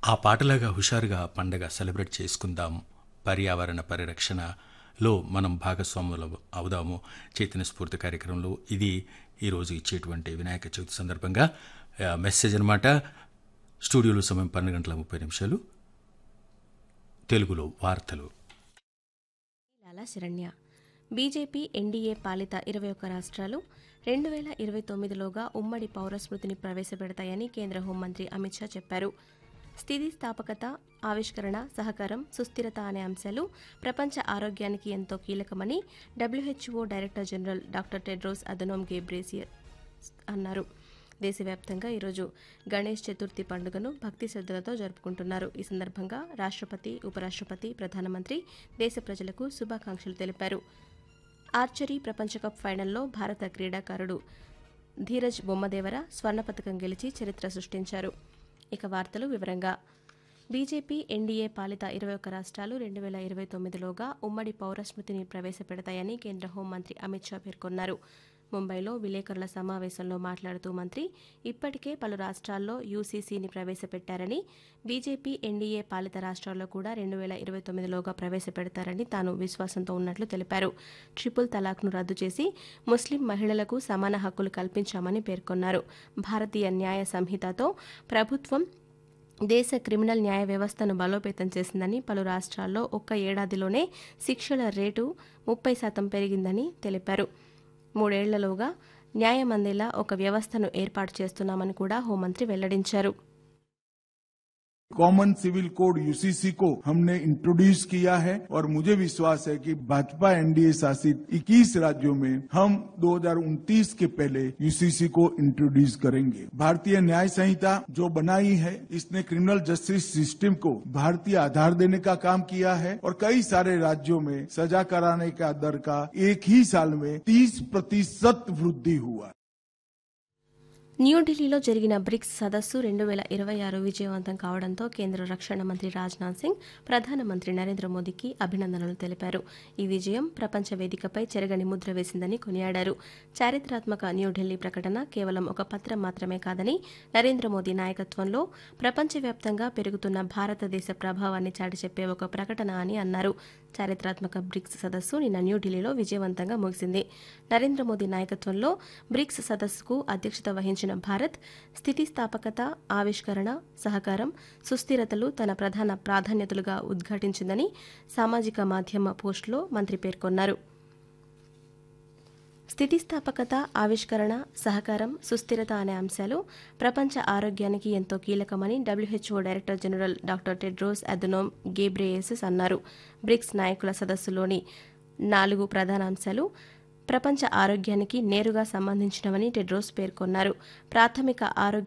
ఆ పాటలాగా హుషారుగా పండగ సెలబ్రేట్ చేసుకుందాం పర్యావరణ పరిరక్షణలో మనం భాగస్వాములు అవుదాము చైతన్య స్ఫూర్తి కార్యక్రమంలో ఇది ఈరోజు ఇచ్చేటువంటి వినాయక చవితి సందర్భంగా ఆ, మెసేజ్ అనమాట స్టూడియోలో సమయం పన్నెండు గంటల ముప్పై నిమిషాలు తెలుగులో వార్తలు లాలా శరణ్య బీజేపీ ఎన్డీఏ పాలిత ఇరవై ఒక్క రాష్ట్రాలు రెండు వేల ఇరవై తొమ్మిదిలోగా ఉమ్మడి పౌరస్మృతిని ప్రవేశపెడతాయని కేంద్ర హోంమంత్రి అమిత్ షా చెప్పారు స్థితిస్థాపకత ఆవిష్కరణ సహకారం సుస్థిరత అనే అంశాలు ప్రపంచ ఆరోగ్యానికి ఎంతో కీలకమని WHO director general doctor Tedros Adhanom Ghebreyesus అన్నారు దేశవ్యాప్తంగా ఈరోజు గణేష్ చతుర్థి పండుగను భక్తి శ్రద్ధలతో జరుపుకుంటున్నారు ఈ సందర్భంగా రాష్ట్రపతి ఉపరాష్ట్రపతి ప్రధానమంత్రి దేశ ప్రజలకు శుభాకాంక్షలు తెలిపారు ఆర్చరీ ప్రపంచ కప్ ఫైనల్లో భారత క్రీడాకారుడు ధీరజ్ బొమ్మదేవర స్వర్ణ పథకం గెలిచి చరిత్ర సృష్టించారు ఇక వార్తలు వివరంగా బీజేపీ ఎన్డీఏ పాలిత ఇరవై ఒక్క రాష్ట్రాలు రెండు వేల ఇరవై తొమ్మిదిలోగా ఉమ్మడి పౌరస్మృతిని ప్రవేశపెడతాయని కేంద్ర హోంమంత్రి అమిత్ షా పేర్కొన్నారు ముంబైలో విలేకరుల సమావేశంలో మాట్లాడుతూ మంత్రి ఇప్పటికే పలు రాష్ట్రాల్లో యూసీసీని ప్రవేశపెట్టారని బీజేపీ ఎన్డీఏ పాలిత రాష్ట్రాల్లో కూడా రెండు వేల ఇరవై తొమ్మిదిలోగా ప్రవేశపెడతారని తాను విశ్వాసంతో ఉన్నట్లు తెలిపారు ట్రిపుల్ తలాక్ను రద్దు చేసి ముస్లిం మహిళలకు సమాన హక్కులు కల్పించామని పేర్కొన్నారు భారతీయ న్యాయ సంహితతో ప్రభుత్వం దేశ క్రిమినల్ న్యాయ వ్యవస్థను బలోపేతం చేసిందని పలు రాష్ట్రాల్లో ఒక్క ఏడాదిలోనే శిక్షల రేటు ముప్పై శాతం పెరిగిందని తెలిపారు మూడేళ్లలోగా న్యాయం అందేలా ఒక వ్యవస్థను ఏర్పాటు చేస్తున్నామని కూడా హోంమంత్రి వెల్లడించారు कॉमन सिविल कोड यूसीसी को हमने इंट्रोड्यूस किया है और मुझे विश्वास है कि भाजपा एनडीए शासित 21 राज्यों में हम 2029 के पहले यूसीसी को इंट्रोड्यूस करेंगे भारतीय न्याय संहिता जो बनाई है इसने क्रिमिनल जस्टिस सिस्टम को भारतीय आधार देने का काम किया है और कई सारे राज्यों में सजा कराने का दर का एक ही साल में 30 प्रतिशत वृद्धि हुआ న్యూఢిల్లీలో జరిగిన బ్రిక్స్ సదస్సు రెండు వేల ఇరవై ఆరు విజయవంతం కావడంతో కేంద్ర రక్షణ మంత్రి రాజ్నాథ్ సింగ్ ప్రధానమంత్రి నరేంద్ర మోదీకి అభినందనలు తెలిపారు ఈ విజయం ప్రపంచ వేదికపై చెరగని ముద్ర వేసిందని కొనియాడారు చారిత్రాత్మక న్యూఢిల్లీ ప్రకటన కేవలం ఒక పత్రం మాత్రమే కాదని నరేంద్ర మోదీ నాయకత్వంలో ప్రపంచవ్యాప్తంగా పెరుగుతున్న భారతదేశ ప్రభావాన్ని చాటి చెప్పే ఒక ప్రకటన అని అన్నారు చారిత్రాత్మక బ్రిక్స్ సదస్సు నిన్న న్యూఢిల్లీలో విజయవంతంగా ముగిసింది నరేంద్ర మోదీ నాయకత్వంలో బ్రిక్స్ సదస్సుకు అధ్యక్షత వహించిన భారత్ స్థితిస్థాపకత ఆవిష్కరణ సహకారం సుస్థిరతలు తన ప్రధాన ప్రాధాన్యతలుగా ఉద్ఘాటించిందని సామాజిక మాధ్యమ పోస్టులో మంత్రి పేర్కొన్నారు స్థితిస్థాపకత ఆవిష్కరణ సహకారం సుస్థిరత అనే అంశాలు ప్రపంచ ఆరోగ్యానికి ఎంతో కీలకమని WHO director general doctor Tedros Adhanom Ghebreyesus అన్నారు బ్రిక్స్ నాయకుల సదస్సులోని నాలుగు ప్రధాన అంశాలు ప్రపంచ ఆరోగ్యానికి నేరుగా సంబంధించినవని టెడ్రోస్ పేర్కొన్నారు ప్రాథమిక ఆరోగ్య